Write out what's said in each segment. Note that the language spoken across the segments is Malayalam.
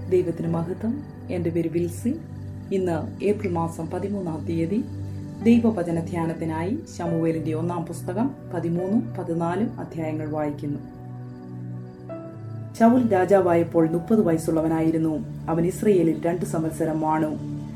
ദൈവത്തിന് മഹത്വം എൻ്റെ പേര് വിൽസി ഇന്ന് ഏപ്രിൽ മാസം പതിമൂന്നാം തീയതി ദൈവവചന ധ്യാനത്തിനായി ശമുവേലിന്റെ ഒന്നാം പുസ്തകം പതിമൂന്നും പതിനാലും അധ്യായങ്ങൾ വായിക്കുന്നു ശൗൽ രാജാവായപ്പോൾ മുപ്പത് വയസ്സുള്ളവനായിരുന്നു അവൻ ഇസ്രയേലിൽ രണ്ട് സംവത്സരം വാണു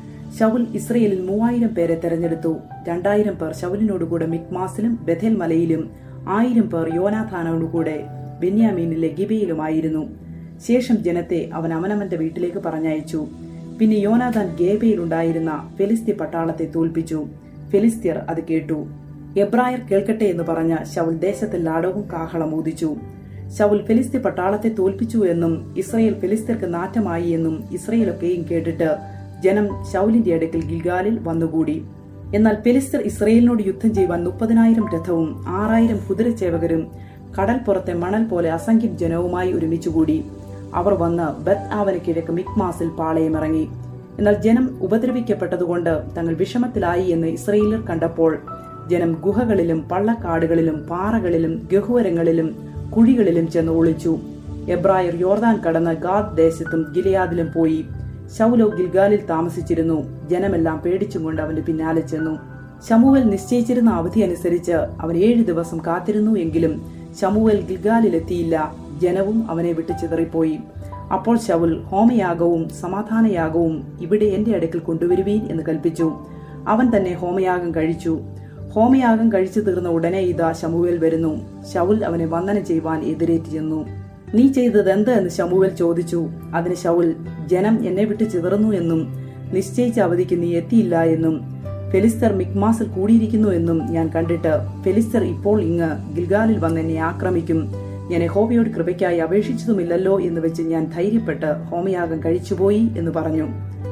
ശൗൽ ഇസ്രയേലിൽ മൂവായിരം പേരെ തെരഞ്ഞെടുത്തു രണ്ടായിരം പേർ ശൗലിനോടുകൂടെ മിക്മാസിലും ബഥേൽ മലയിലും ആയിരം പേർ യോനാഥാനോടുകൂടെ ബെന്യാമീനിലെ ഗിബയിലുമായിരുന്നു ശേഷം ജനത്തെ അവൻ അവനവന്റെ വീട്ടിലേക്ക് പറഞ്ഞയച്ചു പിന്നെ യോനാഥാൻ ഗേബയിലുണ്ടായിരുന്ന ഫെലിസ്തീ പട്ടാളത്തെ തോൽപ്പിച്ചു ഫെലിസ്തീർ അത് കേട്ടു എബ്രായർ കേൾക്കട്ടെ എന്ന് പറഞ്ഞ ശൗൽ ദേശത്തിൽ ലാടവും കാഹളം ഊതിച്ചു ശൗൽ ഫെലിസ്തീ പട്ടാളത്തെ തോൽപ്പിച്ചു എന്നും ഇസ്രയേൽ ഫെലിസ്തീർക്ക് നാറ്റമായി എന്നും ഇസ്രയേലൊക്കെയും കേട്ടിട്ട് ജനം ശൗലിന്റെ അടുക്കൽ ഗിൽഗാലിൽ വന്നുകൂടി എന്നാൽ ഫെലിസ്തർ ഇസ്രയേലിനോട് യുദ്ധം ചെയ്യുവാൻ മുപ്പതിനായിരം രഥവും ആറായിരം കുതിരച്ചേവകരും കടൽ പുറത്തെ മണൽ പോലെ അസംഖ്യം ജനവുമായി ഒരുമിച്ചുകൂടി അവർ വന്ന് ബത്ത് ആവന് കിഴക്ക് മിക്മാസിൽ പാളയമിറങ്ങി എന്നാൽ ജനം ഉപദ്രവിക്കപ്പെട്ടതുകൊണ്ട് തങ്ങൾ വിഷമത്തിലായി എന്ന് ഇസ്രയേലർ കണ്ടപ്പോൾ ജനം ഗുഹകളിലും പള്ളക്കാടുകളിലും പാറകളിലും ഗഹുവരങ്ങളിലും കുഴികളിലും ചെന്ന് ഒളിച്ചു എബ്രായർ യോർദാൻ കടന്ന് ഗാദ് ദേശത്തും ഗിലയാദിലും പോയി ശൗലോ ഗിൽഗാലിൽ താമസിച്ചിരുന്നു ജനമെല്ലാം പേടിച്ചും കൊണ്ട് അവന്റെ പിന്നാലെ ചെന്നു ശമുവൽ നിശ്ചയിച്ചിരുന്ന അവധി അനുസരിച്ച് അവൻ ഏഴു ദിവസം കാത്തിരുന്നു എങ്കിലും ശമുവൽ ഗിൽഗാലിലെത്തിയില്ല ജനവും അവനെ വിട്ടു ചിതറിപ്പോയി അപ്പോൾ ശൗൽ ഹോമയാഗവും സമാധാനയാഗവും ഇവിടെ എന്റെ അടുക്കൽ കൊണ്ടുവരുവീൻ എന്ന് കൽപ്പിച്ചു അവൻ തന്നെ ഹോമയാഗം കഴിച്ചു ഹോമയാഗം കഴിച്ചു തീർന്ന ഉടനെ ഇതാ ശമുവേൽ വരുന്നു ശൗൽ അവനെ വന്ദനം ചെയ്യുവാൻ എതിരേറ്റ് ചെന്നു നീ ചെയ്തത് എന്ത് എന്ന് ശമുവേൽ ചോദിച്ചു അതിന് ശൗൽ ജനം എന്നെ വിട്ട് ചിതറുന്നു എന്നും നിശ്ചയിച്ച അവധിക്ക് നീ എത്തിയില്ല എന്നും ഫെലിസ്തർ മിക്മാസിൽ കൂടിയിരിക്കുന്നു എന്നും ഞാൻ കണ്ടിട്ട് ഫെലിസ്തർ ഇപ്പോൾ ഇങ്ങ് ഗിൽഗാലിൽ വന്ന് എന്നെ ആക്രമിക്കും ഞാൻ യഹോവയോട് കൃപയ്ക്കായി അപേക്ഷിച്ചതുമില്ലല്ലോ എന്ന് വെച്ച് ഞാൻ ധൈര്യപ്പെട്ട് ഹോമയാഗം കഴിച്ചുപോയി എന്ന് പറഞ്ഞു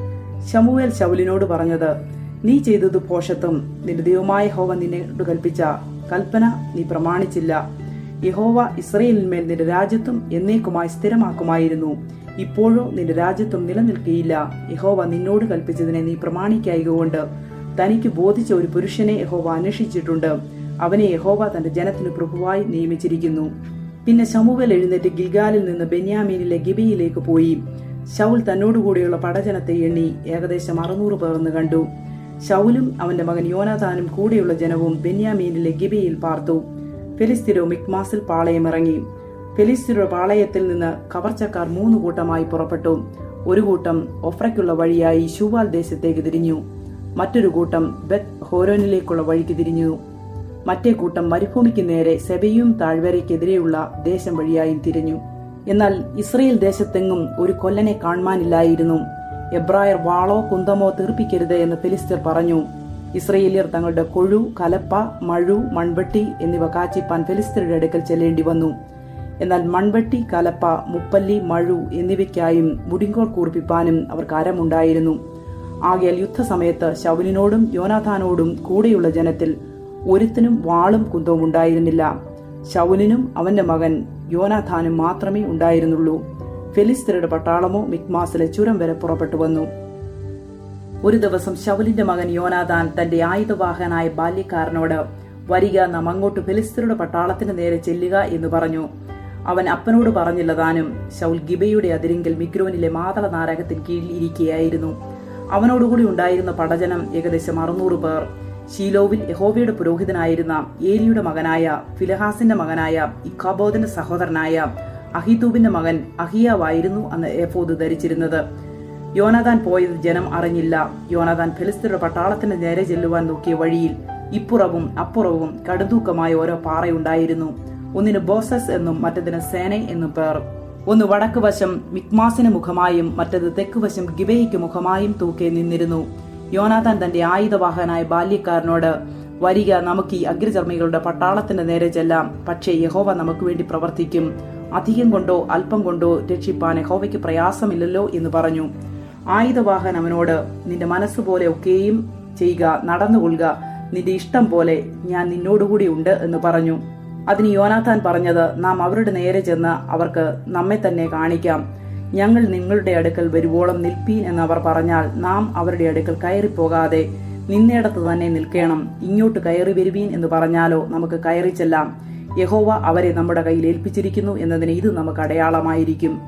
ശമുവേൽ ശൗലിനോട് പറഞ്ഞത് നീ ചെയ്തത് പോഷത്വം നിന്റെ ദൈവമായ ഹോവ നിന്നോട് കൽപ്പിച്ച കൽപ്പന നീ പ്രമാണിച്ചില്ല യഹോവ ഇസ്രയേലിന്മേൽ നിന്റെ രാജ്യത്വം എന്നേക്കുമായി സ്ഥിരമാക്കുമായിരുന്നു ഇപ്പോഴോ നിന്റെ രാജ്യത്വം നിലനിൽക്കുകയില്ല യഹോവ നിന്നോട് കൽപ്പിച്ചതിനെ നീ പ്രമാണിക്കായകൊണ്ട് തനിക്ക് ബോധിച്ച ഒരു പുരുഷനെ യഹോവ അന്വേഷിച്ചിട്ടുണ്ട് അവനെ യഹോവ തന്റെ ജനത്തിന് പ്രഭുവായി നിയമിച്ചിരിക്കുന്നു പിന്നെ ശമുവൽ എഴുന്നേറ്റ് ഗിൽഗാലിൽ നിന്ന് ബെന്യാമീനിലെ ഗിബിയിലേക്ക് പോയി ശൗൽ തന്നോടുകൂടിയുള്ള പടജനത്തെ എണ്ണി ഏകദേശം അറുന്നൂറ് പേർ എന്ന് കണ്ടു ശൗലും അവന്റെ മകൻ യോനാഥാനും കൂടെയുള്ള ജനവും ബെന്യാമീനിലെ ഗിബിയിൽ പാർത്തു ഫെലിസ്തിരോ മിക്മാസിൽ പാളയമിറങ്ങി ഫെലിസ്തിരുടെ പാളയത്തിൽ നിന്ന് കവർച്ചക്കാർ മൂന്ന് കൂട്ടമായി പുറപ്പെട്ടു ഒരു കൂട്ടം ഒഫ്രയ്ക്കുള്ള വഴിയായി ശൂവാൽ ദേശത്തേക്ക് തിരിഞ്ഞു മറ്റൊരു കൂട്ടം ബെത് ഹോരോനിലേക്കുള്ള വഴിക്ക് തിരിഞ്ഞു മറ്റേ കൂട്ടം മരുഭൂമിക്ക് നേരെ സെബയും താഴ്വരയ്ക്കെതിരെയുള്ള ദേശം വഴിയായും തിരിഞ്ഞു എന്നാൽ ഇസ്രയേൽ ദേശത്തെങ്ങും ഒരു കൊല്ലനെ കാണുവാനില്ലായിരുന്നു എബ്രായർ വാളോ കുന്തമോ തീർപ്പിക്കരുത് എന്ന് ഫിലിസ്തീർ പറഞ്ഞു ഇസ്രയേലിയർ തങ്ങളുടെ കൊഴു കലപ്പ മഴു മൺവെട്ടി എന്നിവ കാച്ചിപ്പാൻ ഫിലിസ്തീരുടെ അടുക്കൽ ചെല്ലേണ്ടി വന്നു എന്നാൽ മൺവെട്ടി കലപ്പ മുപ്പല്ലി മഴു എന്നിവയ്ക്കായും മുടിങ്കോൾ കൂർപ്പിപ്പാനും അവർക്ക് അരമുണ്ടായിരുന്നു ആകയാൽ യുദ്ധസമയത്ത് ശൗലിനോടും യോനാഥാനോടും കൂടെയുള്ള ജനത്തിൽ ഒരുത്തിനും വാളും കുന്തവും ഉണ്ടായിരുന്നില്ല ശൗലിനും അവന്റെ മകൻ യോനാഥാനും മാത്രമേ ഉണ്ടായിരുന്നുള്ളൂ ഫെലിസ്തരുടെ പട്ടാളമോ മിക്മാസിലെ ചുരം വരെ പുറപ്പെട്ടു വന്നു ഒരു ദിവസം ശൗലിന്റെ മകൻ യോനാഥാൻ തന്റെ ആയുധവാഹനായ ബാല്യക്കാരനോട് വരിക നാം അങ്ങോട്ട് ഫെലിസ്തരുടെ പട്ടാളത്തിന് നേരെ ചെല്ലുക എന്ന് പറഞ്ഞു അവൻ അപ്പനോട് പറഞ്ഞില്ല താനും ശൗൽ ഗിബയുടെ അതിരിങ്കൽ മിഗ്രോനിലെ മാതള നാരകത്തിന് കീഴിൽ ഇരിക്കുകയായിരുന്നു അവനോടുകൂടി ഉണ്ടായിരുന്ന പടജനം ഏകദേശം അറുന്നൂറ് പേർ ഷീലോവിൽ യഹോവയുടെ പുരോഹിതനായിരുന്ന ഏലിയുടെ മകനായ ഫിലഹാസിന്റെ മകനായ ഇഖാബോദിന്റെ സഹോദരനായ അഹിതൂബിന്റെ മകൻ അഹിയാവായിരുന്നു അന്ന് ഏഫോദ് ധരിച്ചിരുന്നത് യോനാഥാൻ പോയത് ജനം അറിഞ്ഞില്ല യോനാഥാൻ ഫെലിസ്തരുടെ പട്ടാളത്തിന് നേരെ ചെല്ലുവാൻ നോക്കിയ വഴിയിൽ ഇപ്പുറവും അപ്പുറവും കടുതൂക്കമായ ഓരോ പാറയുണ്ടായിരുന്നു ഒന്നിന് ബോസസ് എന്നും മറ്റതിന് സേന എന്നും പേർ ഒന്ന് വടക്ക് വശം മിക്മാസിന് മുഖമായും മറ്റത് തെക്ക് വശം ഗിബയ്ക്ക് മുഖമായും തൂക്കെ നിന്നിരുന്നു യോനാഥാൻ തന്റെ ആയുധവാഹനായ ബാല്യക്കാരനോട് വരിക നമുക്ക് ഈ അഗ്രചർമ്മികളുടെ പട്ടാളത്തിന്റെ നേരെ ചെല്ലാം പക്ഷേ യഹോവ നമുക്ക് വേണ്ടി പ്രവർത്തിക്കും അധികം കൊണ്ടോ അല്പം കൊണ്ടോ രക്ഷിപ്പാൻ യഹോവയ്ക്ക് പ്രയാസമില്ലല്ലോ എന്ന് പറഞ്ഞു ആയുധവാഹൻ അവനോട് നിന്റെ മനസ്സുപോലെ ഒക്കെയും ചെയ്യുക നടന്നുകൊള്ളുക നിന്റെ ഇഷ്ടം പോലെ ഞാൻ നിന്നോടുകൂടി ഉണ്ട് എന്ന് പറഞ്ഞു അതിന് യോനാഥാൻ പറഞ്ഞത് നാം അവരുടെ നേരെ ചെന്ന് അവർക്ക് നമ്മെ തന്നെ കാണിക്കാം ഞങ്ങൾ നിങ്ങളുടെ അടുക്കൽ വരുവോളം നിൽപ്പീൻ എന്ന് അവർ പറഞ്ഞാൽ നാം അവരുടെ അടുക്കൽ കയറിപ്പോകാതെ നിന്നിടത്ത് തന്നെ നിൽക്കണം ഇങ്ങോട്ട് കയറി വരുവീൻ എന്ന് പറഞ്ഞാലോ നമുക്ക് കയറി ചെല്ലാം യഹോവ അവരെ നമ്മുടെ കയ്യിൽ ഏൽപ്പിച്ചിരിക്കുന്നു എന്നതിന് ഇത് നമുക്ക് അടയാളമായിരിക്കും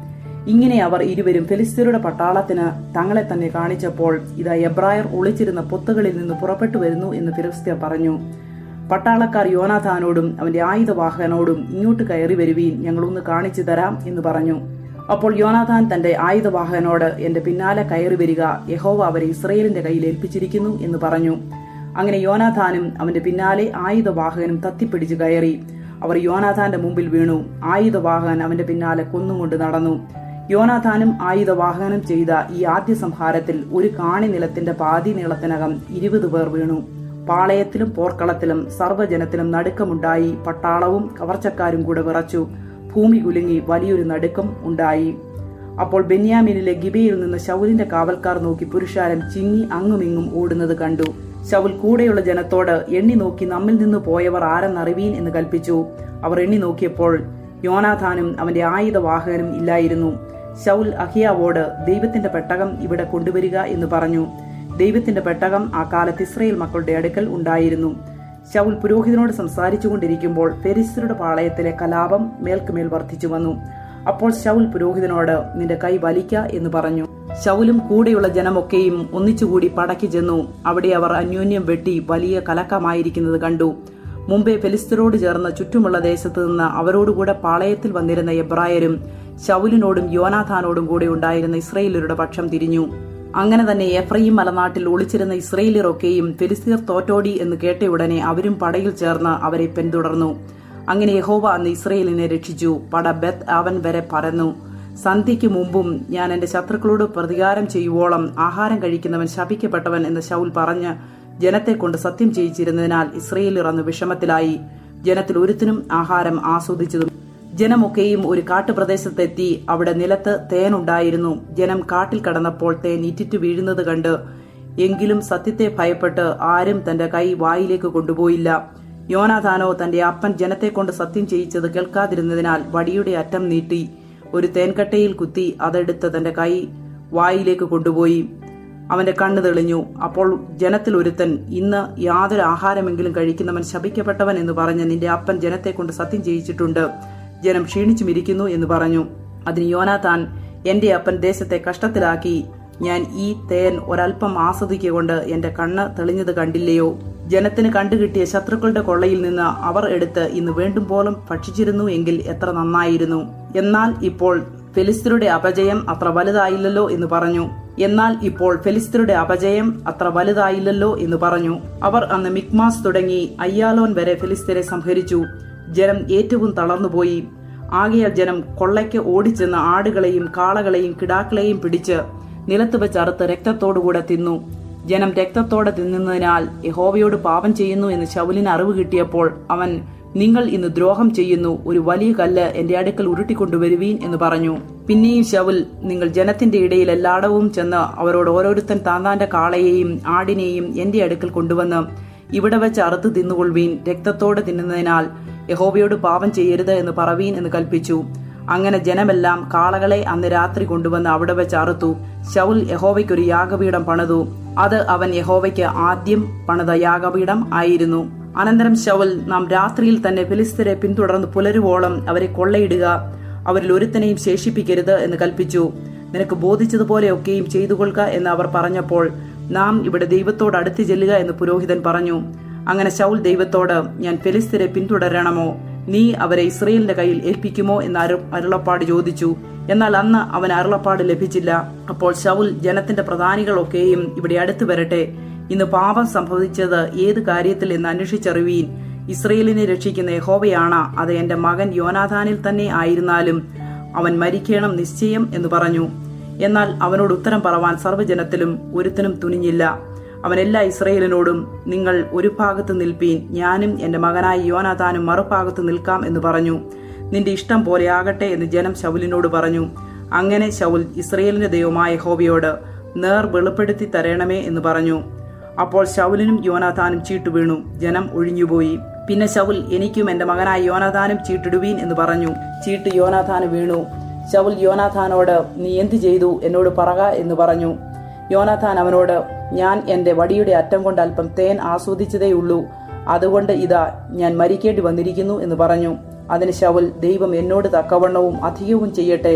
ഇങ്ങനെ അവർ ഇരുവരും ഫെലിസ്തീനയുടെ പട്ടാളത്തിന് തങ്ങളെ തന്നെ കാണിച്ചപ്പോൾ ഇതാ എബ്രായർ ഒളിച്ചിരുന്ന പൊത്തുകളിൽ നിന്ന് പുറപ്പെട്ടു വരുന്നു എന്ന് ഫിലിസ്തീർ പറഞ്ഞു പട്ടാളക്കാർ യോനാഥാനോടും അവന്റെ ആയുധവാഹകനോടും ഇങ്ങോട്ട് കയറി വരുവീൻ ഞങ്ങളൊന്ന് കാണിച്ചു തരാം എന്ന് പറഞ്ഞു അപ്പോൾ യോനാഥാൻ തന്റെ ആയുധവാഹകനോട് എന്റെ പിന്നാലെ കയറി വരിക യഹോവ അവരെ ഇസ്രയേലിന്റെ കയ്യിൽ ഏൽപ്പിച്ചിരിക്കുന്നു എന്ന് പറഞ്ഞു അങ്ങനെ യോനാഥാനും അവന്റെ പിന്നാലെ ആയുധവാഹകനും തത്തിപ്പിടിച്ചു കയറി അവർ യോനാഥാന്റെ മുമ്പിൽ വീണു ആയുധവാഹകൻ അവന്റെ പിന്നാലെ കൊന്നുകൊണ്ട് നടന്നു യോനാഥാനും ആയുധവാഹകനും ചെയ്ത ഈ ആദ്യ സംഹാരത്തിൽ ഒരു കാണി നിലത്തിന്റെ പാതി നീളത്തിനകം ഇരുപത് പേർ വീണു പാളയത്തിലും പോർക്കളത്തിലും സർവ്വജനത്തിലും നടുക്കമുണ്ടായി പട്ടാളവും കവർച്ചക്കാരും കൂടെ വിറച്ചു ഭൂമി കുലുങ്ങി വലിയൊരു നടുക്കം ഉണ്ടായി അപ്പോൾ ബെന്യാമിനിലെ ഗിബയിൽ നിന്ന് ശൗലിന്റെ കാവൽക്കാർ നോക്കി പുരുഷാരം ചിന്നി അങ്ങുമിങ്ങും ഓടുന്നത് കണ്ടു ശൗൽ കൂടെയുള്ള ജനത്തോട് എണ്ണി നോക്കി നമ്മിൽ നിന്ന് പോയവർ ആരെന്നറിവീൻ എന്ന് കൽപ്പിച്ചു അവർ എണ്ണി നോക്കിയപ്പോൾ യോനാഥാനും അവന്റെ ആയുധവാഹകനും ഇല്ലായിരുന്നു ശൗൽ അഹിയാവോട് ദൈവത്തിന്റെ പെട്ടകം ഇവിടെ കൊണ്ടുവരിക എന്ന് പറഞ്ഞു ദൈവത്തിന്റെ പെട്ടകം ആ കാലത്ത് ഇസ്രയേൽ മക്കളുടെ അടുക്കൽ ഉണ്ടായിരുന്നു ശൗൽ പുരോഹിതനോട് സംസാരിച്ചു കൊണ്ടിരിക്കുമ്പോൾ ഫെരിസ്തരുടെ പാളയത്തിലെ കലാപം മേൽക്കുമേൽ വർദ്ധിച്ചു വന്നു അപ്പോൾ ശൗൽ പുരോഹിതനോട് നിന്റെ കൈ വലിക്ക എന്ന് പറഞ്ഞു ശൗലും കൂടെയുള്ള ജനമൊക്കെയും ഒന്നിച്ചുകൂടി പടക്കി ചെന്നു അവിടെ അവർ അന്യോന്യം വെട്ടി വലിയ കലക്കമായിരിക്കുന്നത് കണ്ടു മുമ്പേ ഫെലിസ്തരോട് ചേർന്ന് ചുറ്റുമുള്ള ദേശത്ത് നിന്ന് അവരോടുകൂടെ പാളയത്തിൽ വന്നിരുന്ന എബ്രായരും ശൗലിനോടും യോനാഥാനോടും കൂടെ ഉണ്ടായിരുന്ന ഇസ്രയേലരുടെ പക്ഷം തിരിഞ്ഞു അങ്ങനെ തന്നെ എഫ്രൈം മലനാട്ടിൽ ഒളിച്ചിരുന്ന ഇസ്രയേലിയറൊക്കെയും ഫെലിസ്തീർ തോറ്റോടി എന്ന് കേട്ടയുടനെ അവരും പടയിൽ ചേർന്ന് അവരെ പിന്തുടർന്നു അങ്ങനെ യഹോവ അന്ന് ഇസ്രയേലിനെ രക്ഷിച്ചു പട ബെത്ത് അവൻ വരെ പരന്നു സന്ധ്യയ്ക്ക് മുമ്പും ഞാൻ എന്റെ ശത്രുക്കളോട് പ്രതികാരം ചെയ്യുവോളം ആഹാരം കഴിക്കുന്നവൻ ശപിക്കപ്പെട്ടവൻ എന്ന് ശൗൽ പറഞ്ഞ് ജനത്തെ കൊണ്ട് സത്യം ചെയ്യിച്ചിരുന്നതിനാൽ ഇസ്രയേലിർ അന്ന് വിഷമത്തിലായി ജനത്തിൽ ഒരുത്തിനും ആഹാരം ആസ്വദിച്ചതും ജനമൊക്കെയും ഒരു കാട്ടുപ്രദേശത്തെത്തി അവിടെ നിലത്ത് തേനുണ്ടായിരുന്നു ജനം കാട്ടിൽ കടന്നപ്പോൾ തേൻ ഇറ്റിറ്റു വീഴുന്നത് കണ്ട് എങ്കിലും സത്യത്തെ ഭയപ്പെട്ട് ആരും തന്റെ കൈ വായിലേക്ക് കൊണ്ടുപോയില്ല യോനാഥാനോ തന്റെ അപ്പൻ ജനത്തെ കൊണ്ട് സത്യം ചെയ്യിച്ചത് കേൾക്കാതിരുന്നതിനാൽ വടിയുടെ അറ്റം നീട്ടി ഒരു തേൻകട്ടയിൽ കുത്തി അതെടുത്ത് തന്റെ കൈ വായിലേക്ക് കൊണ്ടുപോയി അവന്റെ കണ്ണ് തെളിഞ്ഞു അപ്പോൾ ജനത്തിൽ ഒരുത്തൻ ഇന്ന് യാതൊരു ആഹാരമെങ്കിലും കഴിക്കുന്നവൻ ശപിക്കപ്പെട്ടവൻ എന്ന് പറഞ്ഞ് നിന്റെ അപ്പൻ ജനത്തെ കൊണ്ട് സത്യം ചെയ്യിച്ചിട്ടുണ്ട് ജനം ക്ഷീണിച്ചുമിരിക്കുന്നു എന്ന് പറഞ്ഞു അതിന് യോനാഥാൻ എന്റെ അപ്പൻ ദേശത്തെ കഷ്ടത്തിലാക്കി ഞാൻ ഈ തേൻ ഒരൽപ്പം ആസ്വദിക്കൊണ്ട് എന്റെ കണ്ണ് തെളിഞ്ഞത് കണ്ടില്ലയോ ജനത്തിന് കണ്ടുകിട്ടിയ ശത്രുക്കളുടെ കൊള്ളയിൽ നിന്ന് അവർ എടുത്ത് ഇന്ന് വേണ്ടും പോലും ഭക്ഷിച്ചിരുന്നു എങ്കിൽ എത്ര നന്നായിരുന്നു എന്നാൽ ഇപ്പോൾ ഫെലിസ്തരുടെ അപജയം അത്ര വലുതായില്ലല്ലോ എന്ന് പറഞ്ഞു എന്നാൽ ഇപ്പോൾ ഫെലിസ്തരുടെ അപജയം അത്ര വലുതായില്ലല്ലോ എന്ന് പറഞ്ഞു അവർ അന്ന് മിക്മാസ് തുടങ്ങി അയ്യാലോൻ വരെ ഫെലിസ്തരെ സംഹരിച്ചു ജനം ഏറ്റവും തളർന്നുപോയി ആകയാൽ ജനം കൊള്ളയ്ക്ക് ഓടിച്ചെന്ന ആടുകളെയും കാളകളെയും കിടാക്കളെയും പിടിച്ച് നിലത്ത് വെച്ച് അറുത്ത് രക്തത്തോടുകൂടെ തിന്നു ജനം രക്തത്തോടെ തിന്നുന്നതിനാൽ യഹോവയോട് പാപം ചെയ്യുന്നു എന്ന് ശൗലിന് അറിവ് കിട്ടിയപ്പോൾ അവൻ നിങ്ങൾ ഇന്ന് ദ്രോഹം ചെയ്യുന്നു ഒരു വലിയ കല്ല് എന്റെ അടുക്കൽ ഉരുട്ടിക്കൊണ്ടുവരുവീൻ എന്ന് പറഞ്ഞു പിന്നെയും ശൗൽ നിങ്ങൾ ജനത്തിന്റെ ഇടയിൽ എല്ലായിടവും ചെന്ന് അവരോട് ഓരോരുത്തൻ താന്താന്റെ കാളയെയും ആടിനെയും എന്റെ അടുക്കൽ കൊണ്ടുവന്ന് ഇവിടെ വെച്ച് അറുത്ത് തിന്നുകൊള്ളുവീൻ രക്തത്തോടെ തിന്നുന്നതിനാൽ യഹോവയോട് പാപം ചെയ്യരുത് എന്ന് പറവീൻ എന്ന് കൽപ്പിച്ചു അങ്ങനെ ജനമെല്ലാം കാളകളെ അന്ന് രാത്രി കൊണ്ടുവന്ന് അവിടെ വെച്ച് അറുത്തു ശൗൽ യഹോവയ്ക്കൊരു യാഗപീഠം പണിതു അത് അവൻ യഹോവയ്ക്ക് ആദ്യം പണിത യാഗപീഠം ആയിരുന്നു അനന്തരം ശൗൽ നാം രാത്രിയിൽ തന്നെ ഫിലിസ്തരെ പിന്തുടർന്ന് പുലരുവോളം അവരെ കൊള്ളയിടുക അവരിൽ ഒരുത്തനെയും ശേഷിപ്പിക്കരുത് എന്ന് കൽപ്പിച്ചു നിനക്ക് ബോധിച്ചതുപോലെയൊക്കെയും ചെയ്തു കൊള്ളുക എന്ന് അവർ പറഞ്ഞപ്പോൾ നാം ഇവിടെ ദൈവത്തോട് അടുത്ത് ചെല്ലുക എന്ന് പുരോഹിതൻ പറഞ്ഞു അങ്ങനെ ശൗൽ ദൈവത്തോട് ഞാൻ ഫെലിസ്തരെ പിന്തുടരണമോ നീ അവരെ ഇസ്രയേലിന്റെ കയ്യിൽ ഏൽപ്പിക്കുമോ എന്ന് അരു അരുളപ്പാട് ചോദിച്ചു എന്നാൽ അന്ന് അവൻ അരുളപ്പാട് ലഭിച്ചില്ല അപ്പോൾ ശൗൽ ജനത്തിന്റെ പ്രധാനികളൊക്കെയും ഇവിടെ അടുത്തു വരട്ടെ ഇന്ന് പാപം സംഭവിച്ചത് ഏത് കാര്യത്തിൽ എന്ന് അന്വേഷിച്ചറിവീൻ ഇസ്രയേലിനെ രക്ഷിക്കുന്ന യഹോവയാണ് അത് എന്റെ മകൻ യോനാഥാനിൽ തന്നെ ആയിരുന്നാലും അവൻ മരിക്കണം നിശ്ചയം എന്ന് പറഞ്ഞു എന്നാൽ അവനോട് ഉത്തരം പറവാൻ സർവ്വജനത്തിലും ഒരുത്തനും തുനിഞ്ഞില്ല അവൻ എല്ലാ ഇസ്രയേലിനോടും നിങ്ങൾ ഒരു ഭാഗത്ത് നിൽപ്പീൻ ഞാനും എന്റെ മകനായ യോനാഥാനും മറുഭാഗത്ത് നിൽക്കാം എന്ന് പറഞ്ഞു നിന്റെ ഇഷ്ടം പോലെ ആകട്ടെ എന്ന് ജനം ശൗലിനോട് പറഞ്ഞു അങ്ങനെ ശൗൽ ഇസ്രയേലിന്റെ ദൈവമായ ഹോവയോട് നേർ വെളിപ്പെടുത്തി തരണമേ എന്ന് പറഞ്ഞു അപ്പോൾ ശൗലിനും യോനാഥാനും ചീട്ടു വീണു ജനം ഒഴിഞ്ഞുപോയി പിന്നെ ശൗൽ എനിക്കും എന്റെ മകനായ യോനാഥാനും ചീട്ടിടുവീൻ എന്ന് പറഞ്ഞു ചീട്ട് യോനാഥാന് വീണു ശൗൽ യോനാഥാനോട് നീ എന്തു ചെയ്തു എന്നോട് പറക എന്ന് പറഞ്ഞു യോനാഥാൻ അവനോട് ഞാൻ എന്റെ വടിയുടെ അറ്റം കൊണ്ട് അല്പം തേൻ ആസ്വദിച്ചതേയുള്ളൂ അതുകൊണ്ട് ഇതാ ഞാൻ മരിക്കേണ്ടി വന്നിരിക്കുന്നു എന്ന് പറഞ്ഞു അതിന് ശൗൽ ദൈവം എന്നോട് തക്കവണ്ണവും അധികവും ചെയ്യട്ടെ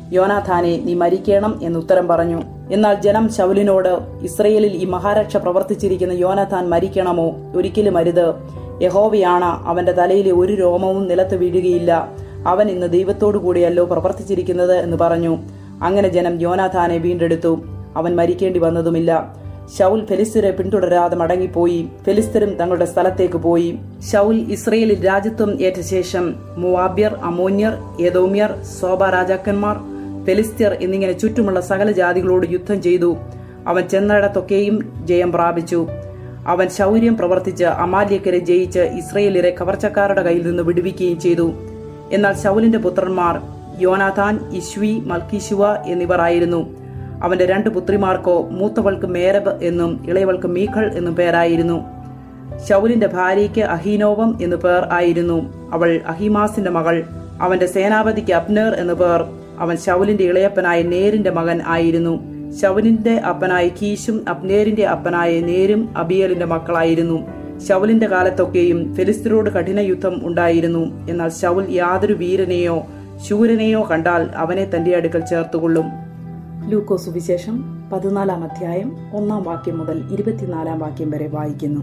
യോനാഥാനെ നീ മരിക്കണം എന്നുത്തരം പറഞ്ഞു എന്നാൽ ജനം ശൗലിനോട് ഇസ്രയേലിൽ ഈ മഹാരക്ഷ പ്രവർത്തിച്ചിരിക്കുന്ന യോനാഥാൻ മരിക്കണമോ ഒരിക്കലും അരുത് യഹോവയാണ് അവന്റെ തലയിലെ ഒരു രോമവും നിലത്ത് വീഴുകയില്ല അവൻ ഇന്ന് ദൈവത്തോടു കൂടിയല്ലോ പ്രവർത്തിച്ചിരിക്കുന്നത് എന്ന് പറഞ്ഞു അങ്ങനെ ജനം യോനാഥാനെ വീണ്ടെടുത്തു അവൻ മരിക്കേണ്ടി വന്നതുമില്ല ഷൗൽ ഫെലിസ്തരെ പിന്തുടരാതെ മടങ്ങിപ്പോയി ഫെലിസ്തരും തങ്ങളുടെ സ്ഥലത്തേക്ക് പോയി ഷൗൽ ഇസ്രയേലിൽ രാജ്യത്വം ഏറ്റ ശേഷം മുവാബ്യർ അമോന്യർ യദോമ്യർ സോബ രാജാക്കന്മാർ ഫെലിസ്ത്യർ എന്നിങ്ങനെ ചുറ്റുമുള്ള സകല ജാതികളോട് യുദ്ധം ചെയ്തു അവൻ ചെന്നിടത്തൊക്കെയും ജയം പ്രാപിച്ചു അവൻ ശൗര്യം പ്രവർത്തിച്ച് അമാല്യക്കരെ ജയിച്ച് ഇസ്രയേലിലെ കവർച്ചക്കാരുടെ കയ്യിൽ നിന്ന് വിടുവിക്കുകയും ചെയ്തു എന്നാൽ ശൗലിന്റെ പുത്രന്മാർ യോനാഥാൻ ഇശ്വി മൽക്കിശുവ എന്നിവർ ആയിരുന്നു അവന്റെ രണ്ട് പുത്രിമാർക്കോ മൂത്തവൾക്ക് മേരബ് എന്നും ഇളയവൾക്ക് മീഖൾ എന്നും പേരായിരുന്നു ശൗലിന്റെ ഭാര്യയ്ക്ക് അഹീനോവം എന്നു പേർ ആയിരുന്നു അവൾ അഹിമാസിന്റെ മകൾ അവന്റെ സേനാപതിക്ക് അബ്നേർ എന്നു പേർ അവൻ ശൗലിന്റെ ഇളയപ്പനായ നേരിന്റെ മകൻ ആയിരുന്നു ശൗലിന്റെ അപ്പനായ കീശും അബ്നേരിന്റെ അപ്പനായ നേരും അബിയലിന്റെ മക്കളായിരുന്നു ശൗലിന്റെ കാലത്തൊക്കെയും ഫെലിസ്തരോട് കഠിന യുദ്ധം ഉണ്ടായിരുന്നു എന്നാൽ ശൗൽ യാതൊരു വീരനെയോ ശൂരനെയോ കണ്ടാൽ അവനെ തന്റെ അടുക്കൽ ചേർത്തുകൊള്ളും ലൂക്കോ സുവിശേഷം പതിനാലാം അധ്യായം ഒന്നാം വാക്യം മുതൽ ഇരുപത്തിനാലാം വാക്യം വരെ വായിക്കുന്നു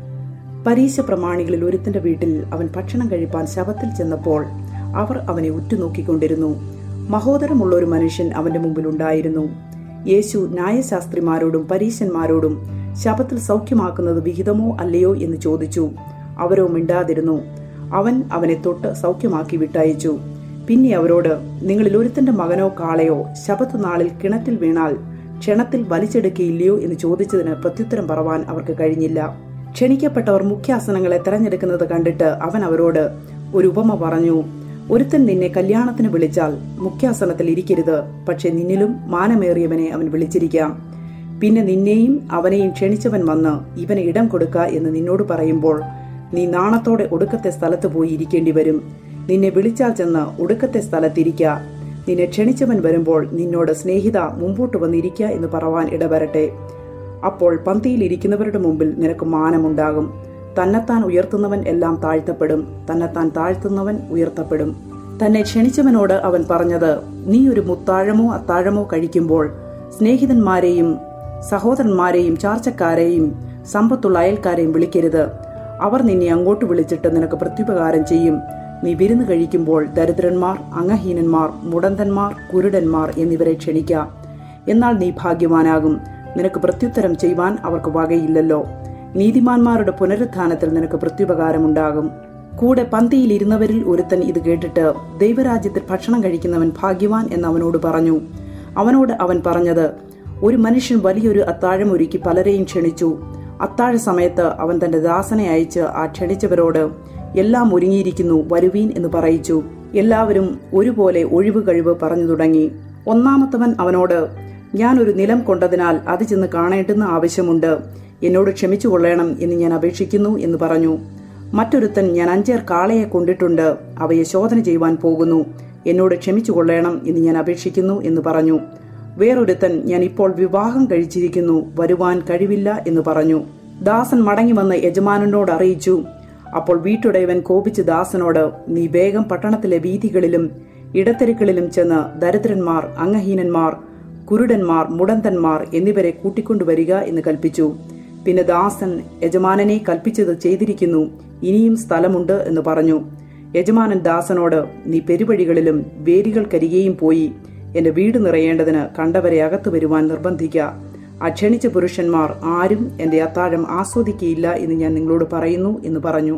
പരീശ പ്രമാണികളിൽ ഒരുത്തിന്റെ വീട്ടിൽ അവൻ ഭക്ഷണം കഴിപ്പാൻ ശവത്തിൽ ചെന്നപ്പോൾ അവർ അവനെ ഉറ്റുനോക്കിക്കൊണ്ടിരുന്നു മഹോദരമുള്ള ഒരു മനുഷ്യൻ അവന്റെ മുമ്പിൽ ഉണ്ടായിരുന്നു യേശു ന്യായശാസ്ത്രിമാരോടും പരീശന്മാരോടും ശബത്തിൽ സൗഖ്യമാക്കുന്നത് വിഹിതമോ അല്ലയോ എന്ന് ചോദിച്ചു അവരോ മിണ്ടാതിരുന്നു അവൻ അവനെ തൊട്ട് സൗഖ്യമാക്കി വിട്ടയച്ചു പിന്നെ അവരോട് നിങ്ങളിൽ ഒരുത്തന്റെ മകനോ കാളയോ ശബത്ത് നാളിൽ കിണറ്റിൽ വീണാൽ ക്ഷണത്തിൽ വലിച്ചെടുക്കയില്ലയോ എന്ന് ചോദിച്ചതിന് പ്രത്യുത്തരം പറവാൻ അവർക്ക് കഴിഞ്ഞില്ല ക്ഷണിക്കപ്പെട്ടവർ മുഖ്യാസനങ്ങളെ തെരഞ്ഞെടുക്കുന്നത് കണ്ടിട്ട് അവൻ അവരോട് ഒരു ഉപമ പറഞ്ഞു ഒരുത്തൻ നിന്നെ കല്യാണത്തിന് വിളിച്ചാൽ മുഖ്യാസനത്തിൽ ഇരിക്കരുത് പക്ഷെ നിന്നിലും മാനമേറിയവനെ അവൻ വിളിച്ചിരിക്കാം പിന്നെ നിന്നെയും അവനെയും ക്ഷണിച്ചവൻ വന്ന് ഇവന് ഇടം കൊടുക്ക എന്ന് നിന്നോട് പറയുമ്പോൾ നീ നാണത്തോടെ ഒടുക്കത്തെ സ്ഥലത്ത് പോയി ഇരിക്കേണ്ടി വരും നിന്നെ വിളിച്ചാൽ ചെന്ന് ഒടുക്കത്തെ സ്ഥലത്തിരിക്ക നിന്നെ ക്ഷണിച്ചവൻ വരുമ്പോൾ നിന്നോട് സ്നേഹിത മുമ്പോട്ട് വന്നിരിക്ക എന്ന് പറവാൻ ഇടവരട്ടെ അപ്പോൾ പന്തിയിൽ ഇരിക്കുന്നവരുടെ മുമ്പിൽ നിനക്ക് മാനമുണ്ടാകും തന്നെത്താൻ ഉയർത്തുന്നവൻ എല്ലാം താഴ്ത്തപ്പെടും തന്നെത്താൻ താഴ്ത്തുന്നവൻ ഉയർത്തപ്പെടും തന്നെ ക്ഷണിച്ചവനോട് അവൻ പറഞ്ഞത് നീ ഒരു മുത്താഴമോ അത്താഴമോ കഴിക്കുമ്പോൾ സ്നേഹിതന്മാരെയും സഹോദരന്മാരെയും ചാർച്ചക്കാരെയും സമ്പത്തുള്ള അയൽക്കാരെയും വിളിക്കരുത് അവർ നിന്നെ അങ്ങോട്ട് വിളിച്ചിട്ട് നിനക്ക് പ്രത്യുപകാരം ചെയ്യും നീ വിരുന്ന് കഴിക്കുമ്പോൾ ദരിദ്രന്മാർ അംഗഹീനന്മാർ മുടന്തന്മാർ കുരുടന്മാർ എന്നിവരെ ക്ഷണിക്ക എന്നാൽ നീ ഭാഗ്യവാനാകും നിനക്ക് പ്രത്യുത്തരം ചെയ്യുവാൻ അവർക്ക് വകയില്ലല്ലോ നീതിമാന്മാരുടെ പുനരുത്ഥാനത്തിൽ നിനക്ക് പ്രത്യുപകാരമുണ്ടാകും കൂടെ പന്തിയിൽ ഇരുന്നവരിൽ ഒരുത്തൻ ഇത് കേട്ടിട്ട് ദൈവരാജ്യത്തിൽ ഭക്ഷണം കഴിക്കുന്നവൻ ഭാഗ്യവാൻ എന്ന് അവനോട് പറഞ്ഞു അവനോട് അവൻ പറഞ്ഞത് ഒരു മനുഷ്യൻ വലിയൊരു അത്താഴം ഒരുക്കി പലരെയും ക്ഷണിച്ചു അത്താഴ സമയത്ത് അവൻ തന്റെ ദാസനെ അയച്ച് ആ ക്ഷണിച്ചവരോട് എല്ലാം ഒരുങ്ങിയിരിക്കുന്നു വരുവീൻ എന്ന് പറയിച്ചു എല്ലാവരും ഒരുപോലെ ഒഴിവ് കഴിവ് പറഞ്ഞു തുടങ്ങി ഒന്നാമത്തവൻ അവനോട് ഞാൻ ഒരു നിലം കൊണ്ടതിനാൽ അത് ചെന്ന് കാണേണ്ടുന്ന ആവശ്യമുണ്ട് എന്നോട് ക്ഷമിച്ചു കൊള്ളണം എന്ന് ഞാൻ അപേക്ഷിക്കുന്നു എന്ന് പറഞ്ഞു മറ്റൊരുത്തൻ ഞാൻ അഞ്ചേർ കാളയെ കൊണ്ടിട്ടുണ്ട് അവയെ ശോധന ചെയ്യുവാൻ പോകുന്നു എന്നോട് ക്ഷമിച്ചു കൊള്ളണം എന്ന് ഞാൻ അപേക്ഷിക്കുന്നു എന്ന് പറഞ്ഞു വേറൊരുത്തൻ ഞാൻ ഇപ്പോൾ വിവാഹം കഴിച്ചിരിക്കുന്നു വരുവാൻ കഴിവില്ല എന്ന് പറഞ്ഞു ദാസൻ മടങ്ങി വന്ന് യജമാനനോട് അറിയിച്ചു അപ്പോൾ വീട്ടുടയവൻ കോപിച്ച് ദാസനോട് നീ വേഗം പട്ടണത്തിലെ വീഥികളിലും ഇടത്തെരുക്കളിലും ചെന്ന് ദരിദ്രന്മാർ അംഗഹീനന്മാർ കുരുടന്മാർ മുടന്തന്മാർ എന്നിവരെ കൂട്ടിക്കൊണ്ടുവരിക എന്ന് കൽപ്പിച്ചു പിന്നെ ദാസൻ യജമാനനെ കൽപ്പിച്ചത് ചെയ്തിരിക്കുന്നു ഇനിയും സ്ഥലമുണ്ട് എന്ന് പറഞ്ഞു യജമാനൻ ദാസനോട് നീ പെരുവഴികളിലും വേലികൾക്കരികെയും പോയി എന്റെ വീട് നിറയേണ്ടതിന് കണ്ടവരെ അകത്തു വരുവാൻ നിർബന്ധിക്ക ആ ക്ഷണിച്ച പുരുഷന്മാർ ആരും എന്റെ അത്താഴം ആസ്വദിക്കയില്ല എന്ന് ഞാൻ നിങ്ങളോട് പറയുന്നു എന്ന് പറഞ്ഞു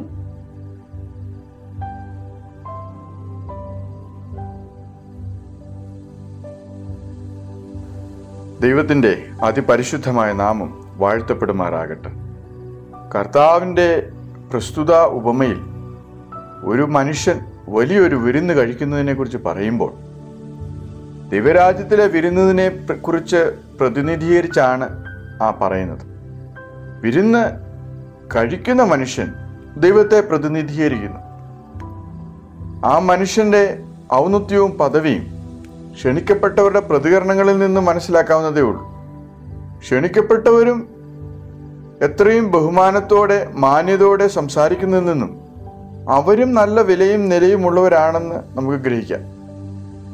ദൈവത്തിൻ്റെ അതിപരിശുദ്ധമായ നാമം വാഴ്ത്തപ്പെടുമാറാകട്ടെ കർത്താവിൻ്റെ പ്രസ്തുത ഉപമയിൽ ഒരു മനുഷ്യൻ വലിയൊരു വിരുന്ന് കഴിക്കുന്നതിനെക്കുറിച്ച് പറയുമ്പോൾ ദൈവരാജ്യത്തിലെ വിരുന്നതിനെ പ്ര- കുറിച്ച് പ്രതിനിധീകരിച്ചാണ് ആ പറയുന്നത് വിരുന്ന് കഴിക്കുന്ന മനുഷ്യൻ ദൈവത്തെ പ്രതിനിധീകരിക്കുന്നു ആ മനുഷ്യന്റെ ഔന്നത്യവും പദവിയും ക്ഷണിക്കപ്പെട്ടവരുടെ പ്രതികരണങ്ങളിൽ നിന്ന് മനസ്സിലാക്കാവുന്നതേ ഉള്ളൂ ക്ഷണിക്കപ്പെട്ടവരും എത്രയും ബഹുമാനത്തോടെ മാന്യതയോടെ സംസാരിക്കുന്നതിൽ നിന്നും അവരും നല്ല വിലയും നിലയും ഉള്ളവരാണെന്ന് നമുക്ക് ഗ്രഹിക്കാം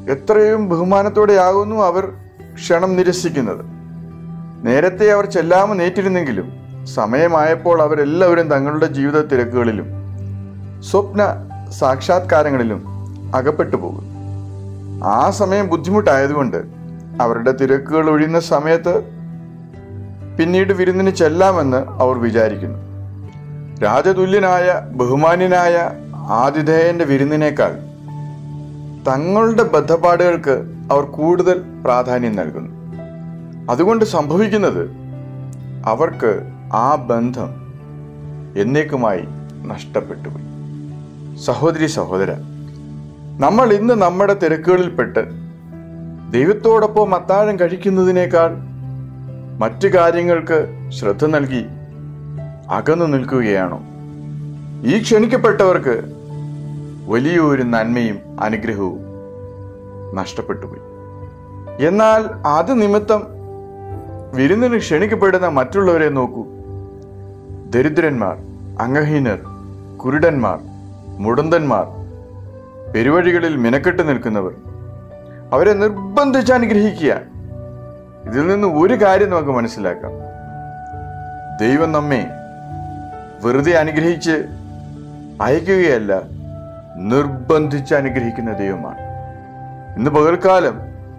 എത്രയും ബഹുമാനത്തോടെയാകുന്നു അവർ ക്ഷണം നിരസിക്കുന്നത് നേരത്തെ അവർ ചെല്ലാമെന്ന് ഏറ്റിരുന്നെങ്കിലും സമയമായപ്പോൾ അവരെല്ലാവരും തങ്ങളുടെ ജീവിത തിരക്കുകളിലും സ്വപ്ന സാക്ഷാത്കാരങ്ങളിലും അകപ്പെട്ടു പോകും ആ സമയം ബുദ്ധിമുട്ടായതുകൊണ്ട് അവരുടെ തിരക്കുകൾ ഒഴിയുന്ന സമയത്ത് പിന്നീട് വിരുന്നിന് ചെല്ലാമെന്ന് അവർ വിചാരിക്കുന്നു രാജതുല്യനായ ബഹുമാന്യനായ ആതിഥേയന്റെ വിരുന്നിനേക്കാൾ തങ്ങളുടെ ബദ്ധപ്പാടുകൾക്ക് അവർ കൂടുതൽ പ്രാധാന്യം നൽകുന്നു അതുകൊണ്ട് സംഭവിക്കുന്നത് അവർക്ക് ആ ബന്ധം എന്നേക്കുമായി നഷ്ടപ്പെട്ടുപോയി സഹോദരി സഹോദര നമ്മൾ ഇന്ന് നമ്മുടെ തിരക്കുകളിൽപ്പെട്ട് ദൈവത്തോടൊപ്പം അത്താഴം കഴിക്കുന്നതിനേക്കാൾ മറ്റു കാര്യങ്ങൾക്ക് ശ്രദ്ധ നൽകി അകന്നു നിൽക്കുകയാണോ ഈ ക്ഷണിക്കപ്പെട്ടവർക്ക് വലിയൊരു നന്മയും അനുഗ്രഹവും നഷ്ടപ്പെട്ടുപോയി എന്നാൽ അത് നിമിത്തം വിരുന്നിന് ക്ഷണിക്കപ്പെടുന്ന മറ്റുള്ളവരെ നോക്കൂ ദരിദ്രന്മാർ അംഗഹീനർ കുരുടന്മാർ മുടന്തന്മാർ പെരുവഴികളിൽ മിനക്കെട്ട് നിൽക്കുന്നവർ അവരെ നിർബന്ധിച്ച് അനുഗ്രഹിക്കുക ഇതിൽ നിന്ന് ഒരു കാര്യം നമുക്ക് മനസ്സിലാക്കാം ദൈവം നമ്മെ വെറുതെ അനുഗ്രഹിച്ച് അയക്കുകയല്ല നിർബന്ധിച്ച് അനുഗ്രഹിക്കുന്ന ദൈവമാണ് ഇന്ന് പകൽക്കാലം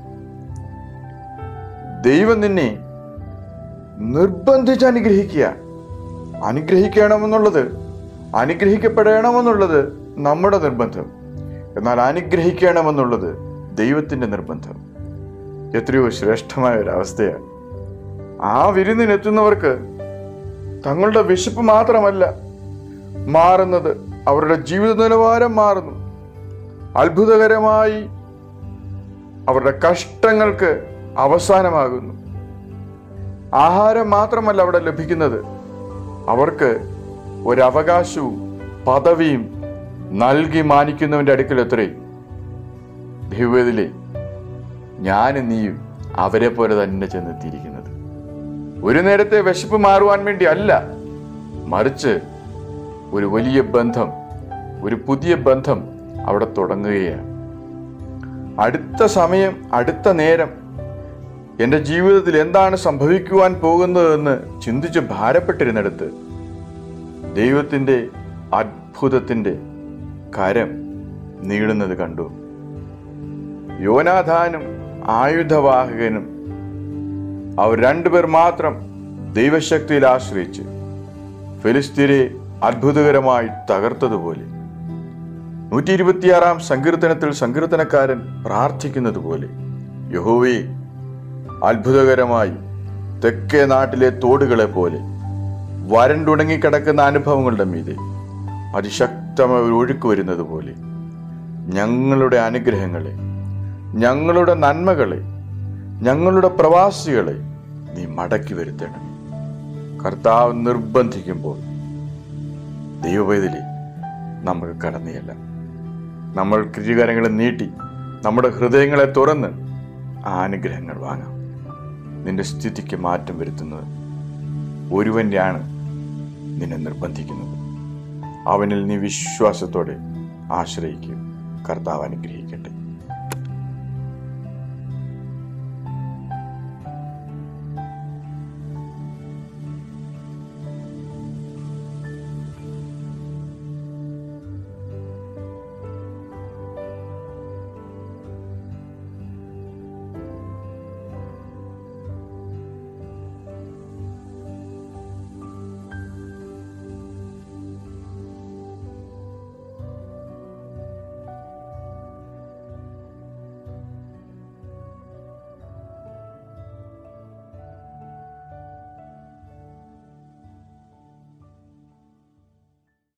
ദൈവം നിന്നെ നിർബന്ധിച്ച് അനുഗ്രഹിക്കുക അനുഗ്രഹിക്കണമെന്നുള്ളത് അനുഗ്രഹിക്കപ്പെടണമെന്നുള്ളത് നമ്മുടെ നിർബന്ധം എന്നാൽ അനുഗ്രഹിക്കണമെന്നുള്ളത് ദൈവത്തിന്റെ നിർബന്ധം എത്രയോ ശ്രേഷ്ഠമായ ഒരു അവസ്ഥയാണ് ആ വിരുന്നിനെത്തുന്നവർക്ക് തങ്ങളുടെ വിശപ്പ് മാത്രമല്ല മാറുന്നത് അവരുടെ ജീവിത നിലവാരം മാറുന്നു അത്ഭുതകരമായി അവരുടെ കഷ്ടങ്ങൾക്ക് അവസാനമാകുന്നു ആഹാരം മാത്രമല്ല അവിടെ ലഭിക്കുന്നത് അവർക്ക് ഒരവകാശവും പദവിയും നൽകി മാനിക്കുന്നവന്റെ അടുക്കൽ എത്രേ ദൈവത്തിലെ ഞാനും നീയും അവരെ പോലെ തന്നെ ചെന്നെത്തിയിരിക്കുന്നത് ഒരു നേരത്തെ വിശപ്പ് മാറുവാൻ വേണ്ടി അല്ല മറിച്ച് ഒരു വലിയ ബന്ധം ഒരു പുതിയ ബന്ധം അവിടെ തുടങ്ങുകയാണ് അടുത്ത സമയം അടുത്ത നേരം എൻ്റെ ജീവിതത്തിൽ എന്താണ് സംഭവിക്കുവാൻ പോകുന്നതെന്ന് ചിന്തിച്ച് ഭാരപ്പെട്ടിരുന്നിടത്ത് ദൈവത്തിൻ്റെ അത്ഭുതത്തിൻ്റെ കരം നീളുന്നത് കണ്ടു യോനാഥാനും ആയുധവാഹകനും അവർ രണ്ടുപേർ മാത്രം ദൈവശക്തിയിൽ ആശ്രയിച്ച് ഫിലിസ്തീനെ അത്ഭുതകരമായി തകർത്തതുപോലെ നൂറ്റി ഇരുപത്തിയാറാം സങ്കീർത്തനത്തിൽ സങ്കീർത്തനക്കാരൻ പ്രാർത്ഥിക്കുന്നത് പോലെ യഹോവേ അത്ഭുതകരമായി തെക്കേ നാട്ടിലെ തോടുകളെ പോലെ വരണ്ടുണങ്ങിക്കിടക്കുന്ന അനുഭവങ്ങളുടെ മീതെ അതിശക്തമായ ഒരു ഒഴുക്ക് വരുന്നത് പോലെ ഞങ്ങളുടെ അനുഗ്രഹങ്ങളെ ഞങ്ങളുടെ നന്മകളെ ഞങ്ങളുടെ പ്രവാസികളെ നീ മടക്കി വരുത്തണം കർത്താവ് നിർബന്ധിക്കുമ്പോൾ ദൈവവേദലി നമുക്ക് കടന്നിയല്ല നമ്മൾ കിരുകരങ്ങളെ നീട്ടി നമ്മുടെ ഹൃദയങ്ങളെ തുറന്ന് ആ അനുഗ്രഹങ്ങൾ വാങ്ങാം നിന്റെ സ്ഥിതിക്ക് മാറ്റം വരുത്തുന്നത് ഒരുവൻ്റെയാണ് നിന്നെ നിർബന്ധിക്കുന്നത് അവനിൽ നീ വിശ്വാസത്തോടെ ആശ്രയിക്കും കർത്താവ് അനുഗ്രഹിക്കട്ടെ